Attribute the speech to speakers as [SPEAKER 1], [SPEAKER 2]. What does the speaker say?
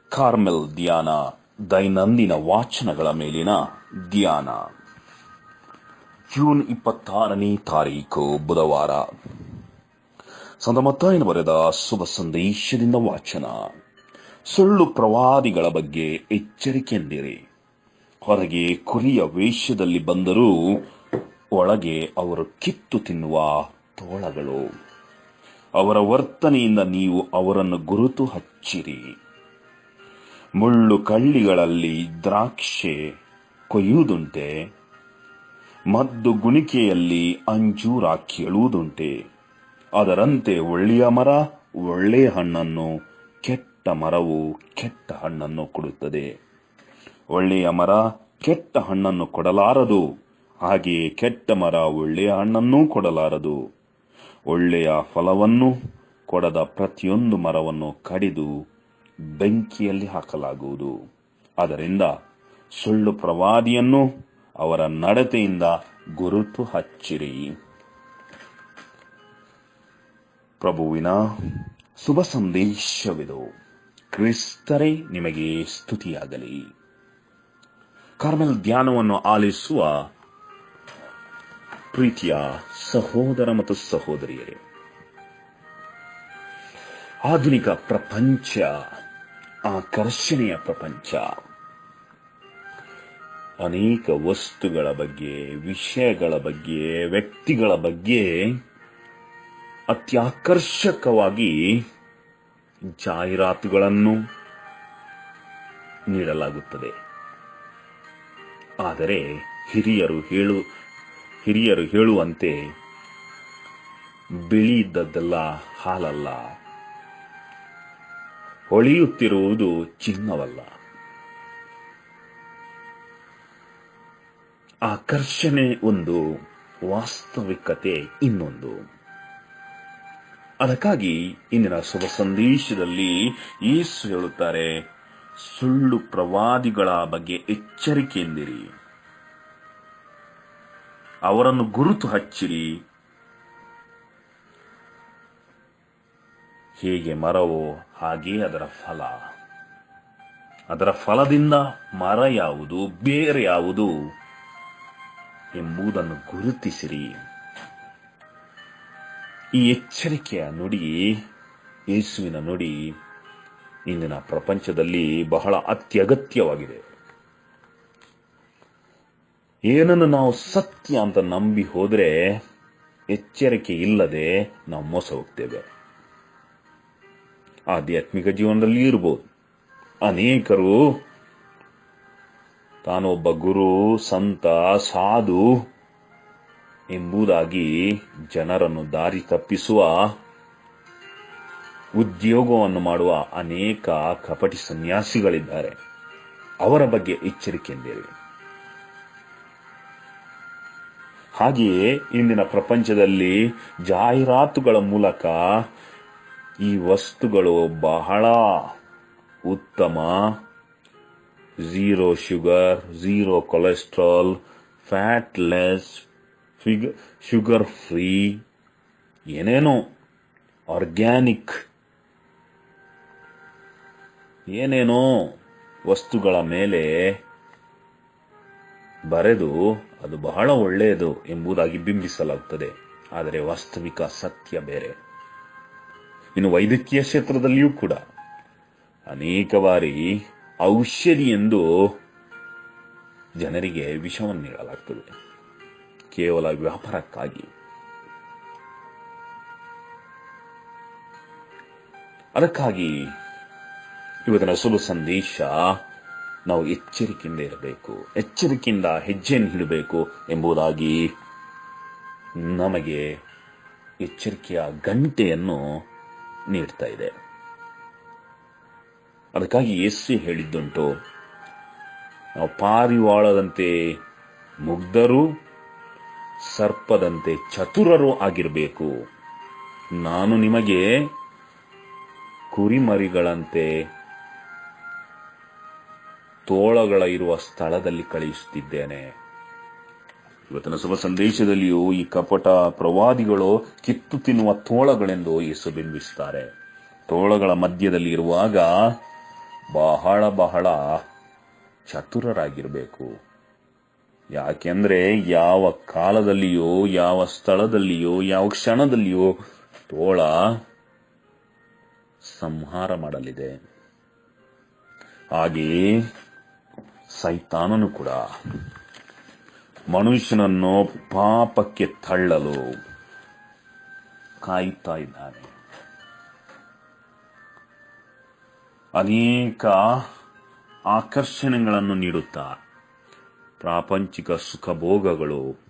[SPEAKER 1] Carmel ಧ್ಯಾನ ದೈನಂದಿನ ವಾಚನಗಳ ಮೇಲಿನ ಧ್ಯಾನ ಜೂನ್ ಇಪ್ಪತ್ತಾರನೇ ತಾರೀಕು ಬುಧವಾರ ಸಂತ ಮತ್ತಾಯನ ಬರೆದ ಶುಭ ಸಂದೇಶದಿಂದ ವಾಚನ ಸುಳ್ಳು ಪ್ರವಾದಿಗಳ ಬಗ್ಗೆ ಎಚ್ಚರಿಕೆಯಿಂದಿರಿ ಹೊರಗೆ ಕುರಿಯ ವೇಷದಲ್ಲಿ ಬಂದರೂ ಒಳಗೆ ಅವರು ಕಿತ್ತು ತಿನ್ನುವ ತೋಳಗಳು ಅವರ ವರ್ತನೆಯಿಂದ ನೀವು ಅವರನ್ನು ಗುರುತು ಹಚ್ಚಿರಿ ಮುಳ್ಳು ಕಳ್ಳಿಗಳಲ್ಲಿ ದ್ರಾಕ್ಷೆ ಕೊಯ್ಯುವುದುಂಟೆ ಮದ್ದು ಗುಣಿಕೆಯಲ್ಲಿ ಅಂಜೂರ ಕೇಳುವುದುಂಟೆ ಅದರಂತೆ ಒಳ್ಳೆಯ ಮರ ಒಳ್ಳೆಯ ಹಣ್ಣನ್ನು ಕೆಟ್ಟ ಮರವು ಕೆಟ್ಟ ಹಣ್ಣನ್ನು ಕೊಡುತ್ತದೆ ಒಳ್ಳೆಯ ಮರ ಕೆಟ್ಟ ಹಣ್ಣನ್ನು ಕೊಡಲಾರದು ಹಾಗೆಯೇ ಕೆಟ್ಟ ಮರ ಒಳ್ಳೆಯ ಹಣ್ಣನ್ನೂ ಕೊಡಲಾರದು ಒಳ್ಳೆಯ ಫಲವನ್ನು ಕೊಡದ ಪ್ರತಿಯೊಂದು ಮರವನ್ನು ಕಡಿದು ಬೆಂಕಿಯಲ್ಲಿ ಹಾಕಲಾಗುವುದು ಅದರಿಂದ ಸುಳ್ಳು ಪ್ರವಾದಿಯನ್ನು ಅವರ ನಡತೆಯಿಂದ ಗುರುತು ಹಚ್ಚಿರಿ ಪ್ರಭುವಿನ ಶುಭ ಸಂದೇಶವಿದು ಕ್ರಿಸ್ತರೇ ನಿಮಗೆ ಸ್ತುತಿಯಾಗಲಿ ಕಾರ್ಮೆಲ್ ಧ್ಯಾನವನ್ನು ಆಲಿಸುವ ಪ್ರೀತಿಯ ಸಹೋದರ ಮತ್ತು ಸಹೋದರಿಯರೇ ಆಧುನಿಕ ಪ್ರಪಂಚ ಆಕರ್ಷಣೆಯ ಪ್ರಪಂಚ ಅನೇಕ ವಸ್ತುಗಳ ಬಗ್ಗೆ ವಿಷಯಗಳ ಬಗ್ಗೆ ವ್ಯಕ್ತಿಗಳ ಬಗ್ಗೆ ಅತ್ಯಾಕರ್ಷಕವಾಗಿ ಜಾಹೀರಾತುಗಳನ್ನು ನೀಡಲಾಗುತ್ತದೆ ಆದರೆ ಹಿರಿಯರು ಹೇಳು ಹಿರಿಯರು ಹೇಳುವಂತೆ ಬಿಳಿ ಇದ್ದದ್ದೆಲ್ಲ ಹಾಲಲ್ಲ ಹೊಳೆಯುತ್ತಿರುವುದು ಚಿನ್ನವಲ್ಲ ಆಕರ್ಷಣೆ ಒಂದು ವಾಸ್ತವಿಕತೆ ಇನ್ನೊಂದು ಅದಕ್ಕಾಗಿ ಇಂದಿನ ಶುಭ ಸಂದೇಶದಲ್ಲಿ ಯೇಸು ಹೇಳುತ್ತಾರೆ ಸುಳ್ಳು ಪ್ರವಾದಿಗಳ ಬಗ್ಗೆ ಎಚ್ಚರಿಕೆಯಿಂದಿರಿ ಅವರನ್ನು ಗುರುತು ಹಚ್ಚಿರಿ ಹೇಗೆ ಮರವೋ ಹಾಗೆ ಅದರ ಫಲ ಅದರ ಫಲದಿಂದ ಮರ ಯಾವುದು ಬೇರೆ ಯಾವುದು ಎಂಬುದನ್ನು ಗುರುತಿಸಿರಿ ಈ ಎಚ್ಚರಿಕೆಯ ನುಡಿ ಯೇಸುವಿನ ನುಡಿ ಇಂದಿನ ಪ್ರಪಂಚದಲ್ಲಿ ಬಹಳ ಅತ್ಯಗತ್ಯವಾಗಿದೆ ಏನನ್ನು ನಾವು ಸತ್ಯ ಅಂತ ನಂಬಿ ಹೋದ್ರೆ ಎಚ್ಚರಿಕೆ ಇಲ್ಲದೆ ನಾವು ಮೋಸ ಹೋಗ್ತೇವೆ ಆಧ್ಯಾತ್ಮಿಕ ಜೀವನದಲ್ಲಿ ಇರಬಹುದು ಅನೇಕರು ತಾನೊಬ್ಬ ಗುರು ಸಂತ ಸಾಧು ಎಂಬುದಾಗಿ ಜನರನ್ನು ದಾರಿ ತಪ್ಪಿಸುವ ಉದ್ಯೋಗವನ್ನು ಮಾಡುವ ಅನೇಕ ಕಪಟಿ ಸನ್ಯಾಸಿಗಳಿದ್ದಾರೆ ಅವರ ಬಗ್ಗೆ ಎಚ್ಚರಿಕೆಯಿಂದಿರಿ ಹಾಗೆಯೇ ಇಂದಿನ ಪ್ರಪಂಚದಲ್ಲಿ ಜಾಹೀರಾತುಗಳ ಮೂಲಕ ಈ ವಸ್ತುಗಳು ಬಹಳ ಉತ್ತಮ zero sugar zero cholesterol fatless sugar free ಏನೇನೋ ಆರ್ಗ್ಯಾನಿಕ್ ಏನೇನೋ ವಸ್ತುಗಳ ಮೇಲೆ ಬರೆದು ಅದು ಬಹಳ ಒಳ್ಳೆಯದು ಎಂಬುದಾಗಿ ಬಿಂಬಿಸಲಾಗುತ್ತದೆ ಆದರೆ ವಾಸ್ತವಿಕ ಸತ್ಯ ಬೇರೆ ಇನ್ನು ವೈದ್ಯಕೀಯ ಕ್ಷೇತ್ರದಲ್ಲಿಯೂ ಕೂಡ ಅನೇಕ ಬಾರಿ ಔಷಧಿ ಎಂದು ಜನರಿಗೆ ವಿಷವನ್ನು ನೀಡಲಾಗ್ತದೆ ಕೇವಲ ವ್ಯಾಪಾರಕ್ಕಾಗಿ ಅದಕ್ಕಾಗಿ ಇವತ್ತಿನ ಶುಭ ಸಂದೇಶ ನಾವು ಎಚ್ಚರಿಕೆಯಿಂದ ಇರಬೇಕು ಎಚ್ಚರಿಕೆಯಿಂದ ಹೆಜ್ಜೆಯನ್ನು ಹಿಡಬೇಕು ಎಂಬುದಾಗಿ ನಮಗೆ ಎಚ್ಚರಿಕೆಯ ಗಂಟೆಯನ್ನು ನೀಡ್ತಾ ಇದೆ ಅದಕ್ಕಾಗಿ ಯೇಸು ಹೇಳಿದ್ದುಂಟು ನಾವು ಪಾರಿವಾಳದಂತೆ ಮುಗ್ಧರು ಸರ್ಪದಂತೆ ಚತುರರು ಆಗಿರಬೇಕು ನಾನು ನಿಮಗೆ ಕುರಿಮರಿಗಳಂತೆ ತೋಳಗಳ ಇರುವ ಸ್ಥಳದಲ್ಲಿ ಕಳುಹಿಸುತ್ತಿದ್ದೇನೆ ಇವತ್ತಿನ ಶುಭ ಸಂದೇಶದಲ್ಲಿಯೂ ಈ ಕಪಟ ಪ್ರವಾದಿಗಳು ಕಿತ್ತು ತಿನ್ನುವ ತೋಳಗಳೆಂದು ಯೇಸು ಬಿಂಬಿಸುತ್ತಾರೆ ತೋಳಗಳ ಮಧ್ಯದಲ್ಲಿ ಇರುವಾಗ ಬಹಳ ಬಹಳ ಚತುರರಾಗಿರಬೇಕು ಯಾಕೆಂದ್ರೆ ಯಾವ ಕಾಲದಲ್ಲಿಯೋ ಯಾವ ಸ್ಥಳದಲ್ಲಿಯೋ ಯಾವ ಕ್ಷಣದಲ್ಲಿಯೋ ತೋಳ ಸಂಹಾರ ಮಾಡಲಿದೆ ಹಾಗೆಯೇ ಸೈತಾನನು ಕೂಡ ಮನುಷ್ಯನನ್ನು ಪಾಪಕ್ಕೆ ತಳ್ಳಲು ಕಾಯುತ್ತಾ ಇದ್ದಾನೆ ಅನೇಕ ಆಕರ್ಷಣೆಗಳನ್ನು ನೀಡುತ್ತಾ ಪ್ರಾಪಂಚಿಕ ಸುಖಭೋಗಗಳು